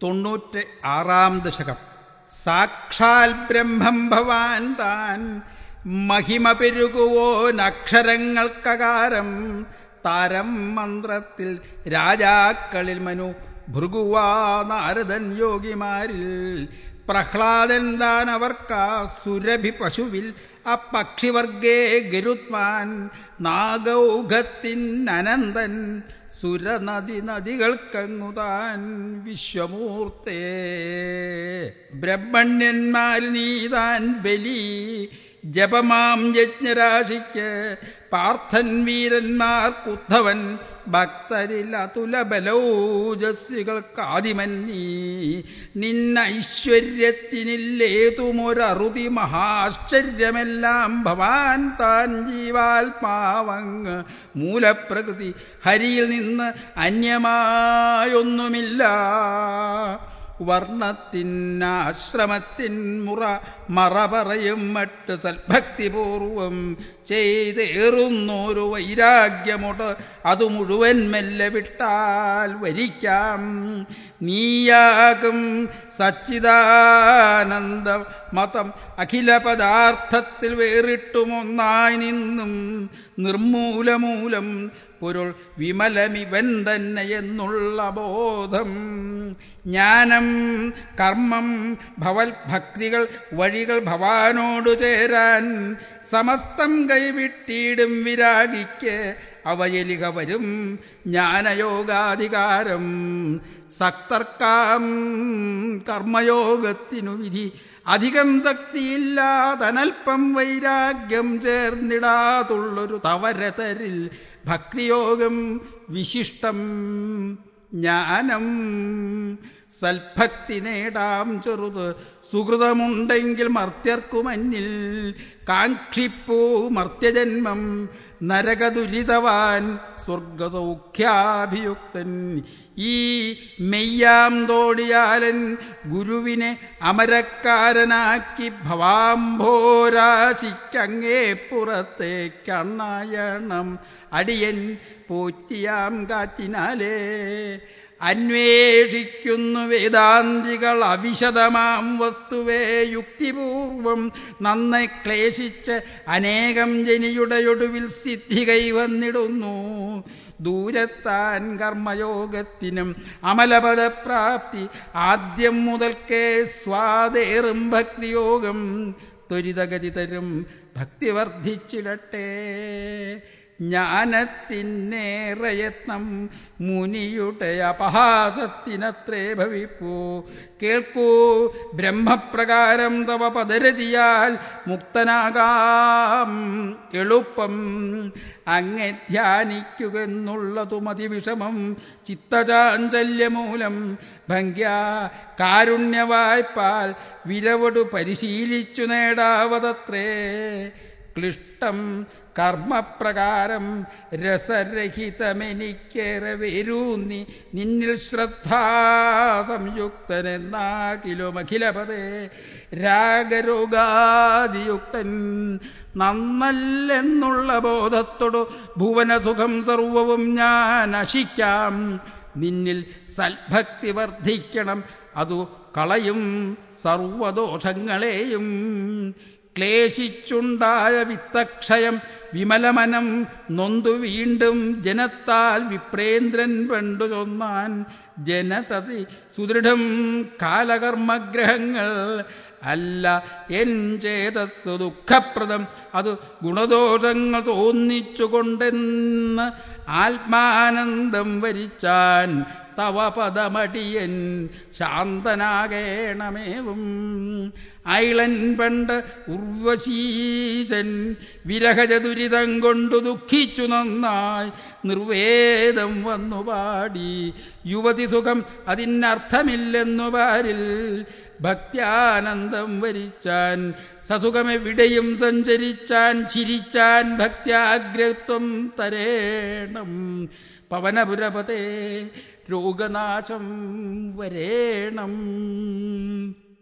തൊണ്ണൂറ്റി ആറാം ദശകം സാക്ഷാൽ ബ്രഹ്മം ഭവാൻ താൻ മഹിമ പെരുകുവോൻ അക്ഷരങ്ങൾക്കകാരം താരം മന്ത്രത്തിൽ രാജാക്കളിൽ മനു ഭൃഗുവാ നാരദൻ യോഗിമാരിൽ പ്രഹ്ലാദൻ താൻ അവർക്കാ സുരഭി പശുവിൽ ആ പക്ഷിവർഗേ ഗരുത്മാൻ നാഗൗഘത്തിൻ അനന്തൻ സുരനദി നദികൾക്കങ്ങുതാൻ വിശ്വമൂർത്തേ ബ്രഹ്മണ്യന്മാരിൽ നീതാൻ ബലി ജപമാം യജ്ഞരാശിക്ക് പാർത്ഥൻ വീരന്മാർക്കുദ്ധവൻ ഭക്തരിൽ അതുല ബലൗജസ്വികൾക്കാദിമൻ നീ നിന്നൈശ്വര്യത്തിനില്ലേതുമൊരറുതി മഹാശ്ചര്യമെല്ലാം ഭവാൻ താൻ ജീവാത്മാവങ്ങ് മൂലപ്രകൃതി ഹരിയിൽ നിന്ന് അന്യമായൊന്നുമില്ല വർണ്ണത്തിനാശ്രമത്തിൻ മുറ മറ പറയും മട്ട് സൽഭക്തിപൂർവം ചെയ്തേറുന്നൊരു വൈരാഗ്യമോട് അത് മുഴുവൻ മെല്ലെ വിട്ടാൽ വരിക്കാം നീയാകും സച്ചിദാനന്ദ മതം അഖില പദാർത്ഥത്തിൽ വേറിട്ടുമൊന്നായി നിന്നും നിർമൂലമൂലം പൊരുൾ വിമലമിവൻ തന്നെ എന്നുള്ള ബോധം ജ്ഞാനം കർമ്മം ഭവൽ ഭക്തികൾ വഴികൾ ഭവാനോട് ചേരാൻ സമസ്തം കൈവിട്ടിടും വിരാഗിക്ക് അവയലിക വരും ജ്ഞാനയോഗാധികാരം സക്തർക്കാം കർമ്മയോഗത്തിനു വിധി അധികം ശക്തിയില്ലാതനൽപ്പം വൈരാഗ്യം ചേർന്നിടാതുള്ളൊരു തവരതരിൽ ഭക്തിയോഗം വിശിഷ്ടം ജ്ഞാനം സൽഭക്തി നേടാം ചെറുത് സുഹൃതമുണ്ടെങ്കിൽ മർത്യർക്കു മന്നിൽ കാക്ഷിപ്പൂ മർത്യജന്മം നരകദുരിതവാൻ സ്വർഗസൗഖ്യാഭിയുക്തൻ ഈ മെയ്യാം തോടിയാലൻ ഗുരുവിനെ അമരക്കാരനാക്കി ഭവാംഭോരാശിക്കങ്ങേ പുറത്തേക്കണ്ണായണം അടിയൻ പോറ്റിയാം കാറ്റിനാലേ അന്വേഷിക്കുന്നു വേദാന്തികൾ അവിശദമാം വസ്തുവേ യുക്തിപൂർവം നന്നായി ക്ലേശിച്ച് അനേകം ജനിയുടെയൊടുവിൽ സിദ്ധി കൈവന്നിടുന്നു ദൂരത്താൻ കർമ്മയോഗത്തിനും അമലപദപ്രാപ്തി ആദ്യം മുതൽക്കേ സ്വാതേറും ഭക്തിയോഗം ത്വരിതഗതി തരും ഭക്തി വർദ്ധിച്ചിടട്ടെ ജ്ഞാനത്തിനേറെ യത്നം മുനിയുടെ അപഹാസത്തിനത്രേ ഭവിപ്പൂ കേൾക്കൂ ബ്രഹ്മപ്രകാരം തവ പദരതിയാൽ മുക്തനാകാം എളുപ്പം അങ്ങെ ധ്യാനിക്കുകയെന്നുള്ളതു മതിവിഷമം ചിത്തചാഞ്ചല്യമൂലം ഭംഗ്യ കാരുണ്യവായ്പാൽ വിരവടു പരിശീലിച്ചു നേടാവതത്രേ ക്ലിഷ്ടം കർമ്മപ്രകാരം രസരഹിതമെനിക്കേറെ വേരൂന്നി നിന്നിൽ ശ്രദ്ധാസംയുക്തനെന്നാകിലും അഖിലപദേ രാഗരോഗാദിയുക്തൻ നന്നല്ലെന്നുള്ള ബോധത്തോടു ഭുവനസുഖം സർവവും ഞാൻ നശിക്കാം നിന്നിൽ സൽഭക്തി വർദ്ധിക്കണം അതു കളയും സർവദോഷങ്ങളെയും ക്ലേശിച്ചുണ്ടായ വിത്തക്ഷയം വിമലമനം നൊന്തു വീണ്ടും ജനത്താൽ വിപ്രേന്ദ്രൻ പണ്ടു ചൊന്നാൻ ജനതതി സുദൃഢം കാലകർമ്മഗ്രഹങ്ങൾ അല്ല എൻ ചേതസ് ദുഃഖപ്രദം അത് ഗുണദോഷങ്ങൾ തോന്നിച്ചുകൊണ്ടെന്ന് ആത്മാനന്ദം വരിച്ചാൻ തവ പദമടിയൻ ശാന്തനാകേണമേവും ഐളൻ പണ്ട് ഉർവശീശൻ വിരഹജ കൊണ്ടു ദുഃഖിച്ചു നന്നായി നിർവേദം വന്നു പാടി യുവതി സുഖം അതിനർത്ഥമില്ലെന്നു പാരിൽ ഭക്ത്യാനന്ദം വരിച്ചാൻ സസുഖമെവിടെയും സഞ്ചരിച്ചാൻ ചിരിച്ചാൻ ഭക്ത്യാഗ്രത്വം തരേണം പവനപുരപതേ രോഗനാശം വരേണം